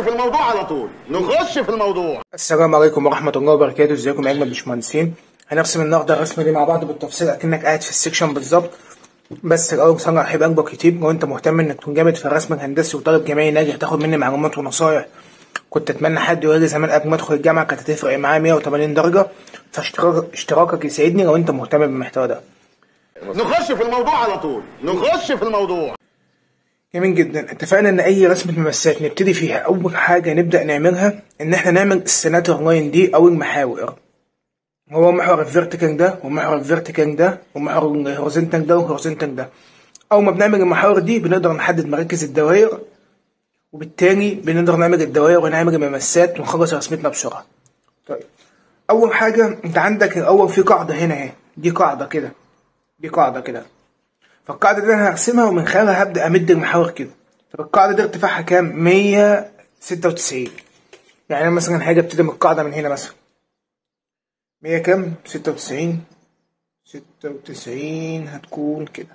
في الموضوع على طول نخش في الموضوع السلام عليكم ورحمة الله وبركاته ازيكم يا أجمل باشمهندسين هنرسم النهاردة الرسمة دي مع بعض بالتفصيل أكنك قاعد في السكشن بالظبط بس الأول بصراحة أحب أكبر كتير لو أنت مهتم إنك تكون جامد في الرسم الهندسي وطالب جامعي ناجح تاخد مني معلومات ونصايح كنت أتمنى حد يقول لي زمان قبل ما أدخل الجامعة كانت هتفرق معايا 180 درجة فاشتراك اشتراكك يسعدني لو أنت مهتم بالمحتوى ده نخش في الموضوع على طول نخش في الموضوع جميل جدا اتفقنا ان اي رسمة ممسات نبتدي فيها اول حاجة نبدأ نعملها ان احنا نعمل السناتر لاين دي او المحاور هو محور الفيرتيكال ده ومحور الفيرتيكال ده ومحور الهوريزونتال ده والهوريزونتال ده اول ما بنعمل المحاور دي بنقدر نحدد مراكز الدوائر وبالتالي بنقدر نعمل الدوائر ونعمل الممسات ونخلص رسمتنا بسرعة طيب اول حاجة انت عندك الاول في قاعدة هنا اهي دي قاعدة كده دي قاعدة كده فالقاعدة دي أنا هرسمها ومن خلالها هبدأ أمد المحاور كده طب القاعدة دي ارتفاعها كام؟ مية ستة وتسعين يعني أنا مثلا هاجي أبتدي من القاعدة من هنا مثلا مية كام؟ ستة وتسعين ستة وتسعين هتكون كده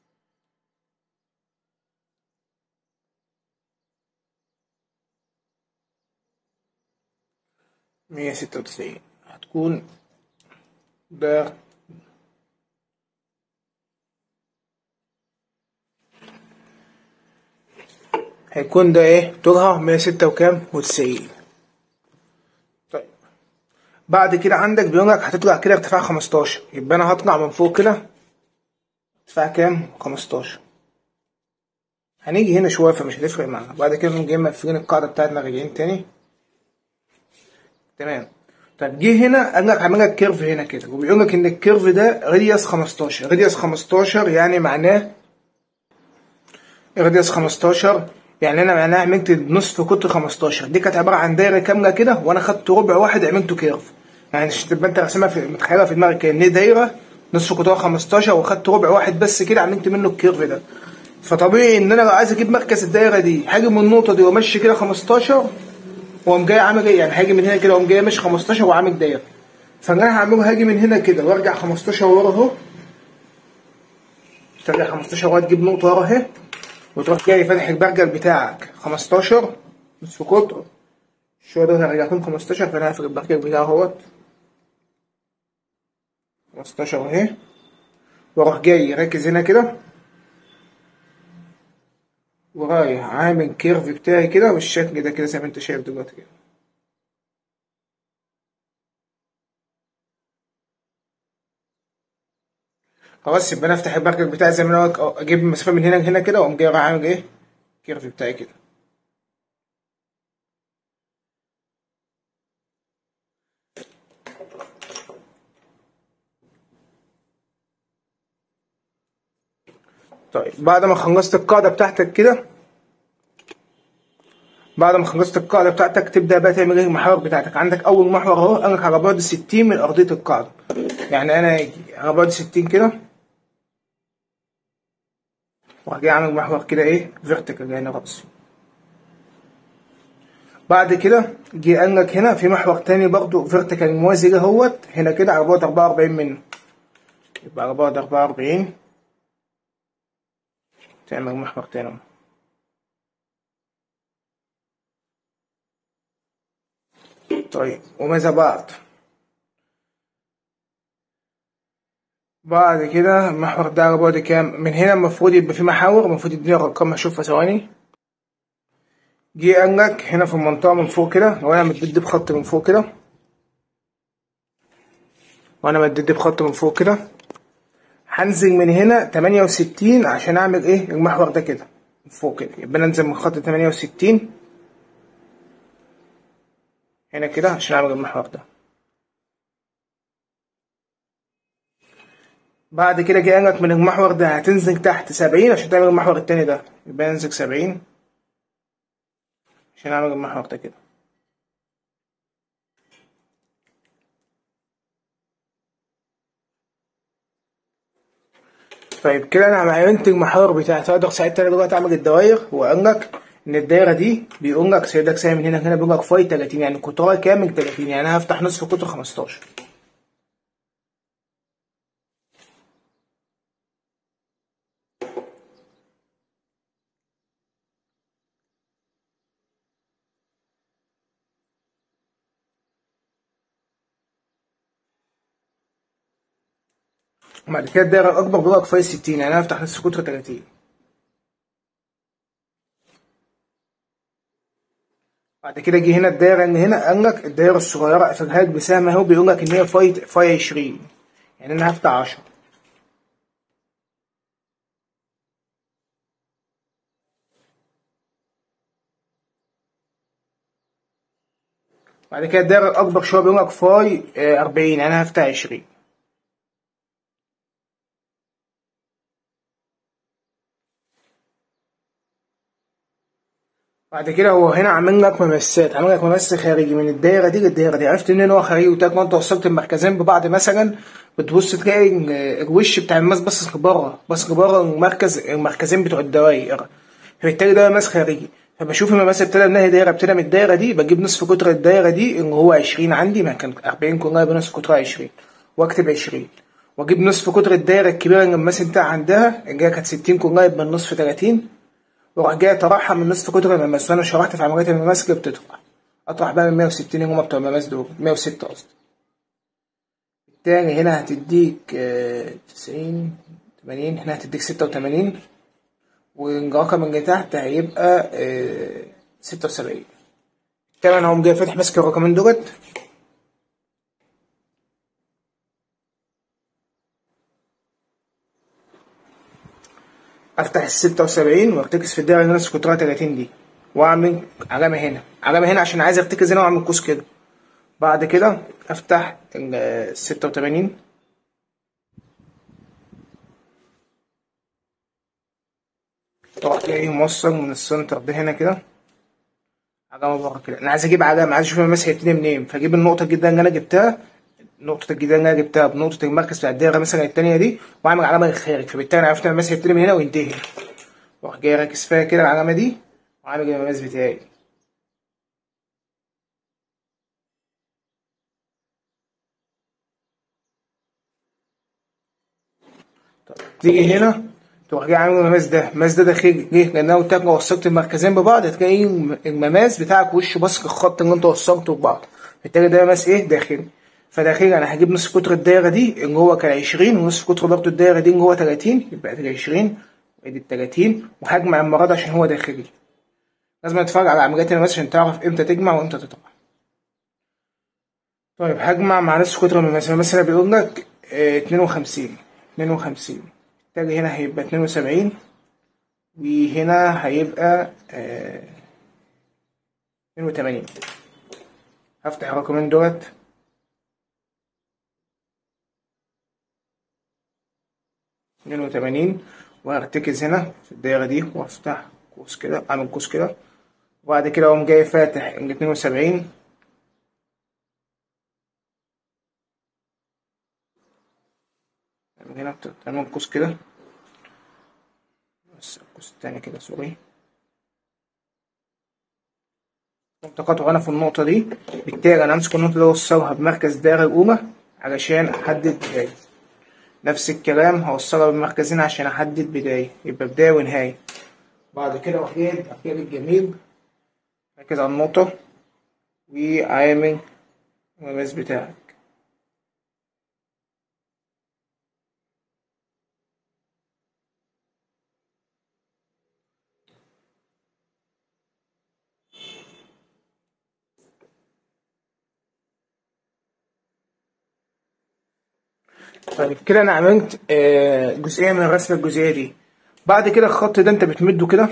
مية ستة وتسعين هتكون ده هيكون ده ايه طولها مية ستة وكام وتسعين طيب بعد كده عندك بيقولك هتطلع كده ارتفاع خمستاشر يبقى انا هطلع من فوق كده ارتفاع كام خمستاشر هنيجي هنا شوية فمش هتفرق معانا بعد كده نقوم جايين مقفلين القاعدة بتاعتنا راجعين تاني تمام طيب جه هنا قال لك هعمل لك كيرف هنا كده وبيقول لك ان الكيرف ده راديوس 15 راديوس 15 يعني معناه راديوس 15 يعني انا معناها عملت نصف قطر 15 دي كانت عباره عن دايره كامله كده وانا خدت ربع واحد عملته كيرف يعني عشان تبقى انت راسمها في متخيلها في دماغك ان دي دايره نصف قطرها 15 وخدت ربع واحد بس كده عملت منه الكيرف ده فطبيعي ان انا لو عايز اجيب مركز الدايره دي هاجي من النقطه دي وامشي كده 15 واقوم جاي عامل ايه يعني هاجي من هنا كده واقوم جاي ماشي 15 وعامل دايره فانا هعمله هاجي من هنا كده وارجع 15 ورا اهو ترجع 15 ورا تجيب نقطه ورا اهي وتروح جاي فاتح البرجل بتاعك 15 نصف قطر الشوية دول هرجعتهم 15 فانا هقفل البرجل بتاعه اهوت 15 اهي واروح جاي راكز هنا كده ورايح عامل كيرف بتاعي كده بالشكل ده كده زي ما انت شايف دلوقتي كده خلاص يبقى انا افتح البرجل بتاعي زي ما انا اجيب المسافه من هنا لهنا كده واقوم جاي رايح عامل ايه الكيرف بتاعي كده طيب بعد ما خلصت القاعده بتاعتك كده بعد ما خلصت القاعده بتاعتك تبدا بقى تعمل ايه المحاور بتاعتك عندك اول محور اهو قال لك على بعد 60 من ارضيه القاعده يعني انا اجي على بعد 60 كده وراح جاي عامل محور كده ايه فيرتيكال يعني رأسي بعد كده جه قال لك هنا في محور تاني برضو فيرتيكال موازي له اهوت هنا كده على بعد 44 منه يبقى على بعد 44 تعمل محور تاني طيب وماذا بعد بعد كده المحور ده على بعد كام من هنا المفروض يبقى في محاور المفروض يديني ارقام اشوفها ثواني جه قال لك هنا في المنطقه من فوق كده لو انا مدد بخط من فوق كده وانا مدد بخط من فوق كده هنزل من هنا 68 عشان اعمل ايه المحور ده كده من فوق كده يبقى انا انزل من خط 68 هنا كده عشان اعمل المحور ده بعد كده جه قالك من المحور ده هتنزل تحت سبعين عشان تعمل المحور التاني ده يبقى انزل سبعين عشان اعمل المحور ده كده طيب كده انا عملت المحاور بتاعتي اقدر ساعتها انا دلوقتي اعمل الدواير وقال لك ان الدايره دي بيقول لك سيدك سايب من هنا هنا بيقول لك فاي 30 يعني قطرها كامل 30 يعني انا هفتح نصف قطر 15 بعد كده الدايره الاكبر بيقول لك فاي 60 يعني انا هفتح نصف قطر 30 بعد كده جه هنا الدايره اللي هنا قال لك الدايره الصغيره قفلها لك بسهم اهو بيقول لك ان هي فاي فاي 20 يعني انا هفتح 10 بعد كده الدايره الاكبر شويه بيقول لك فاي آه، 40 يعني انا هفتح 20 بعد كده هو هنا عامل لك ممسات عامل لك ممس خارجي من الدايره دي للدايره دي عرفت منين هو خارجي وتاك ما انت وصلت المركزين ببعض مثلا بتبص تلاقي ال- الوش بتاع الماس باصص لبره باصص لبره المركز المركزين بتوع الدوائر فبالتالي ده ماس خارجي فبشوف المماس ابتدى من هي دايره ابتدى من الدايره دي بجيب نصف قطر الدايره دي اللي هو 20 عندي ما كان 40 كلها يبقى نصف قطرها 20 واكتب 20 واجيب نصف قطر الدايره الكبيره اللي الماس بتاع عندها اللي هي كانت 60 كلها يبقى النصف 30 واروح جاي اطرحها من نصف قطر المماس وانا شرحت في عمليه المماس اللي بتطرح اطرح بقى من 160 اللي هما بتوع المماس دول 106 قصدي التاني هنا هتديك آه، 90 80 هنا هتديك 86 والرقم اللي تحت هيبقى آه، 76 طبعا هقوم جاي فاتح ماسك الرقمين دولت افتح ال 76 وارتكز في الدايره اللي نص قطرها 30 دي واعمل علامه هنا علامه هنا عشان عايز ارتكز هنا واعمل قوس كده بعد كده افتح ال 86 طبعا تلاقيه موصل من السنتر ده هنا كده علامه بره كده انا عايز اجيب علامه عايز اشوف المسح هيبتدي منين فاجيب النقطه الجديده اللي انا جبتها نقطة الجديدة اللي أنا جبتها بنقطة المركز بتاع الدايرة مثلا التانية دي وأعمل علامة للخارج فبالتالي أنا عرفت إن الماس هيبتدي من هنا وينتهي هنا وأروح جاي راكز فيها كده العلامة دي وعامل الماس بتاعي طب تيجي هنا تروح جاي عامل المماس ده المماس ده داخلي ليه؟ لان انا قلت لك لو وصلت المركزين ببعض هتلاقي المماس بتاعك وشه ماسك الخط اللي انت وصلته ببعض بالتالي ده مماس ايه داخلي فداخلي انا هجيب نصف قطر الدايره دي اللي هو كان 20 ونصف قطر برضه الدايره دي اللي هو 30 يبقى ادي 20 وادي ال 30 وهجمع المره دي عشان هو داخلي لازم تتفرج على عمليات المماس عشان تعرف امتى تجمع وامتى تطرح طيب هجمع مع نصف قطر المماس مثلا بيقول لك اه 52 52 بالتالي هنا هيبقى 72 وهنا هيبقى اه 82 هفتح الرقمين دولت اتنين وتمانين وهرتكز هنا في الدايرة دي وافتح قوس كده اعمل قوس كده وبعد كده اقوم جاي فاتح ال 72 هنا تعمل قوس كده بس القوس التاني كده سوري تقاطع انا في النقطة دي بالتالي انا همسك النقطة دي اوصلها بمركز الدايرة الأولى علشان احدد بداية نفس الكلام هوصلها بمركزين عشان احدد بداية يبقى بداية ونهاية بعد كده اروح جايب اخير الجميل ركز على النقطة وعامل المماس بتاعك طيب كده انا عملت آه، جزئيه من الرسمه الجزئيه دي بعد كده الخط ده انت بتمده كده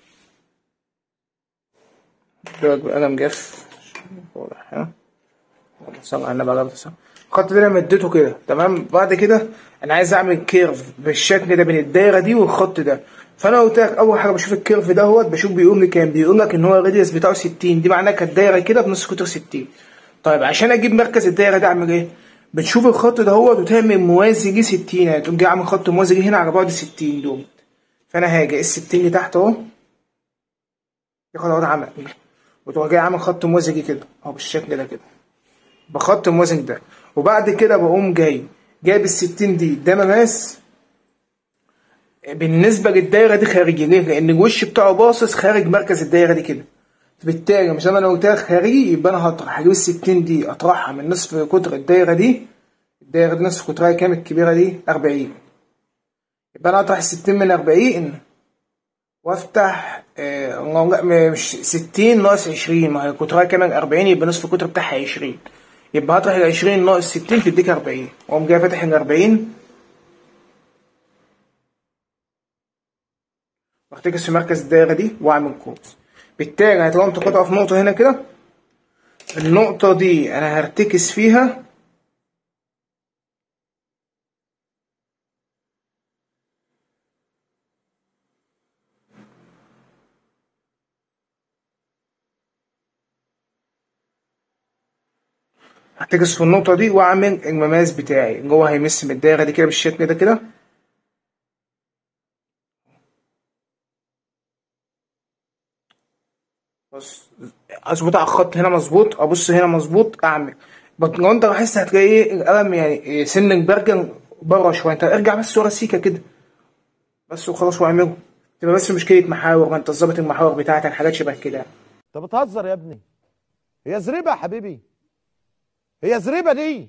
دوك بقلم جاف واضح ها اللهم صل على النبي عليه الصلاه والسلام الخط ده انا مديته كده تمام بعد كده انا عايز اعمل كيرف بالشكل ده بين الدايره دي والخط ده فانا قلت لك اول حاجه بشوف الكيرف دوت بشوف بيقول لي كام بيقول لك ان هو الراديوس بتاعه 60 دي معناها كانت دايره كده بنص قطر 60 طيب عشان اجيب مركز الدايره ده اعمل ايه بتشوف الخط دهوت وتعمل موازي ليه 60 يعني تقوم جاي عامل خط موازي ليه هنا على بعد 60 دول فانا هاجي ال 60 اللي تحت اهو ياخد اهو عمل وتروح جاي عامل خط موازي ليه كده اهو بالشكل ده كده بخط موازي ده وبعد كده بقوم جاي جايب ال 60 دي ده مماس بالنسبه للدايره دي خارجي ليه؟ لان الوش بتاعه باصص خارج مركز الدايره دي كده بالتالي مش انا لو قلت لك خارجي يبقى انا هطرح هجيب ال 60 دي اطرحها من نصف قطر الدايره دي الدايرة دي نصف قطرها كام الكبيرة دي أربعين يبقى أنا أطرح ستين من أربعين وافتح آه اللهم لا م- مش ستين ناقص عشرين ما هي قطرها كمان أربعين يبقى نصف القطر بتاعها عشرين يبقى هطرح العشرين ناقص ستين تديك أربعين وأقوم جاي فاتح الأربعين واختكس في مركز الدايرة دي وأعمل قوس بالتالي هتلاقيهم تقاطعوا في نقطة هنا كده النقطة دي أنا هرتكز فيها هرتكز في النقطة دي وأعمل المماس بتاعي اللي هو هيمس من الدايرة دي كده بالشكل ده كده بص اظبط على الخط هنا مظبوط ابص هنا مظبوط اعمل بس لو انت لاحظت هتلاقي ايه القلم يعني إيه سن البرجل بره شويه انت ارجع بس ورا سيكه كده بس وخلاص واعمله تبقى بس مشكله محاور ما انت ظابط المحاور بتاعتك حاجات شبه كده انت بتهزر يا ابني هي زريبه يا حبيبي هي زريبه دي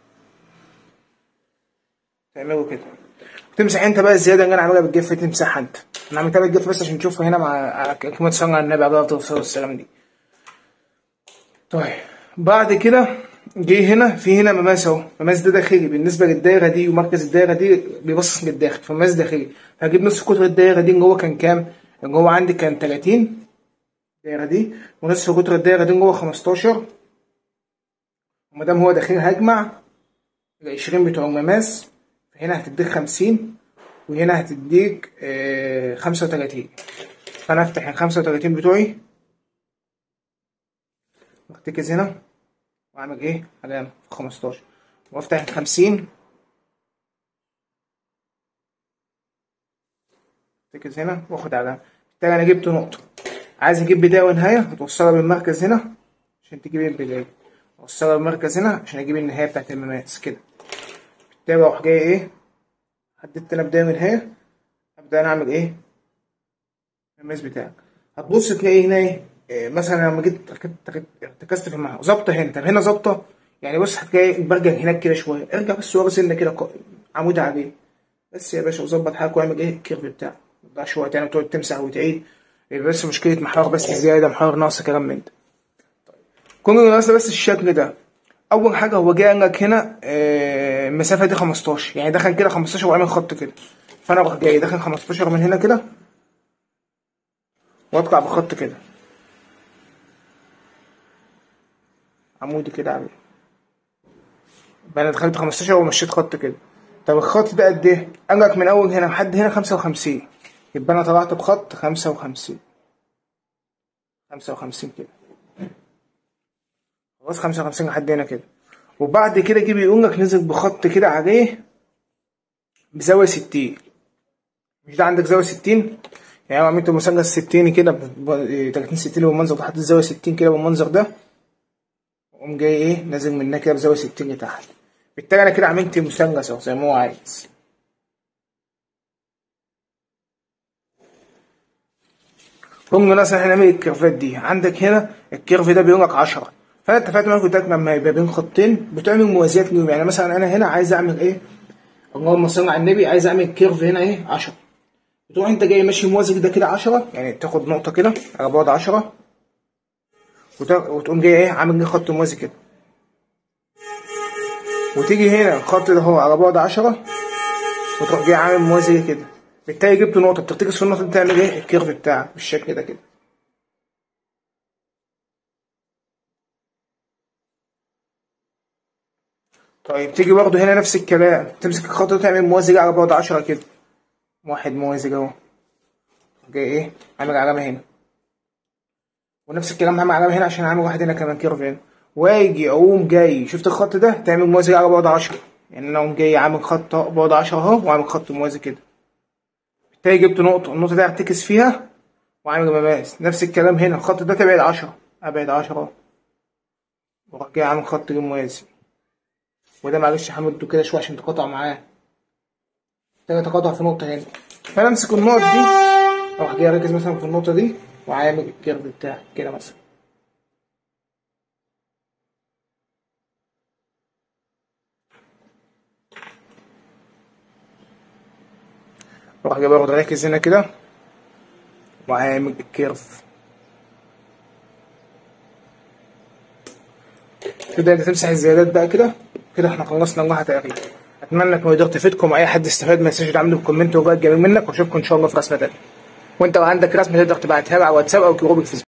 تعمله كده تمسح انت بقى الزياده اللي انا عاملها بالجف تمسحها انت انا عملتها بالجف بس عشان تشوفها هنا مع كلمه صلى على النبي عليه الصلاه والسلام دي طيب بعد كده جه هنا في هنا مماس اهو مماس ده داخلي بالنسبه للدايره دي ومركز الدايره دي بيبصص للداخل فمماس داخلي هجيب نص قطر الدايره دي اللي هو كان كام اللي هو عندي كان 30 الدايره دي ونصف قطر الدايره دي اللي هو 15 وما دام هو داخلي هجمع ال 20 بتوع المماس هنا هتديك 50 وهنا هتديك آه 35 فانا افتح ال 35 بتوعي وافتكس هنا واعمل ايه علامة في 15 وافتح ال 50 افتكس هنا واخد علامة بالتالي انا جبت نقطة عايز اجيب بداية ونهاية هتوصلها بالمركز هنا عشان تجيب البداية اوصلها بالمركز هنا عشان اجيب النهاية بتاعت المماس كده بالتالي اروح جاي ايه حددت انا بداية ونهاية ابدا انا اعمل ايه المماس بتاعك هتبص تلاقي هنا ايه إيه، مثلا لما جيت ركبت- ارتكزت في المحور ظابطه هنا طب هنا ظابطه يعني بص هتلاقي البرجل هناك كده شويه ارجع بس ورا سنه كده ق- عمود عليه بس يا باشا وظبط حالك واعمل ايه الكيرف بتاعك ما تضيعش وقت يعني وتقعد تمسح وتعيد يبقى بس مشكله محور بس زياده محور ناقص كلام من ده كل المناسبة بس الشكل ده اول حاجه هو جاي قال لك هنا آه، المسافه دي 15 يعني دخل كده 15 وعامل خط كده فانا اروح جاي داخل 15 من هنا كده واطلع بخط كده عمودي كده عليه يبقى انا دخلت 15 ومشيت خط كده طب الخط ده قد ايه؟ قال لك من اول هنا لحد هنا 55 يبقى انا طلعت بخط 55 55 كده خلاص 55 لحد هنا كده وبعد كده جه بيقول لك نزل بخط كده عليه بزاوية 60 مش ده عندك زاوية 60 يعني لو عملت مثلث 60 كده ب- ب- 30 60 بالمنظر ده حطيت زاوية 60 كده بالمنظر ده وقوم جاي ايه نازل منها كده بزاوية 60 لتحت بالتالي انا كده عملت مثلث اهو زي ما هو عايز قوم مثلا احنا نعمل الكيرفات دي عندك هنا الكيرف ده بيقول لك 10 فانا اتفقت معاك قلت لك لما يبقى بين خطين بتعمل موازيات ليهم يعني مثلا انا هنا عايز اعمل ايه اللهم صل على النبي عايز اعمل كيرف هنا ايه 10 بتروح انت جاي ماشي موازي ده كده 10 يعني تاخد نقطه كده على بعد 10 وت- وتقوم جاي ايه عامل ليه خط موازي كده وتيجي هنا الخط ده هو على بعد 10 وتروح جاي عامل موازي كده بالتالي جبت نقطه بترتكز في النقطه دي تعمل ايه الكيرف بتاعك بالشكل ده كده طيب تيجي برضه هنا نفس الكلام تمسك الخط ده تعمل موازي على بعد 10 كده واحد موازي اهو جاي ايه عامل علامه هنا ونفس الكلام هعمل علامه هنا عشان اعمل واحد هنا كمان كيرف هنا واجي اقوم جاي شفت الخط ده تعمل موازي على بعد 10 يعني انا اقوم جاي عامل خط بعد 10 اهو وعامل خط موازي كده بالتالي جبت نقطه النقطه دي هرتكز فيها وعامل مماس نفس الكلام هنا الخط ده تبعد 10 ابعد 10 اهو واروح جاي عامل خط موازي وده معلش حملته كده شويه عشان تقاطع معاه تاني تقاطع في نقطة هنا فأنا أمسك النقط دي أروح جاي أركز مثلا في النقطة دي وعامل الكيرف بتاعي كده مثلا واروح جاي برضه راكز هنا كده وعامل الكيرف تبدأ انت تمسح الزيادات بقى كده كده احنا خلصنا اللوحة تقريبا اتمنى تكون قدرت تفيدكم واي حد استفاد ما تنساش تعملوا كومنت ورايك جميل منك واشوفكم ان شاء الله في رسمة تانية وانت لو عندك رسمة تقدر تبعتها لي على واتساب او جروب الفيسبوك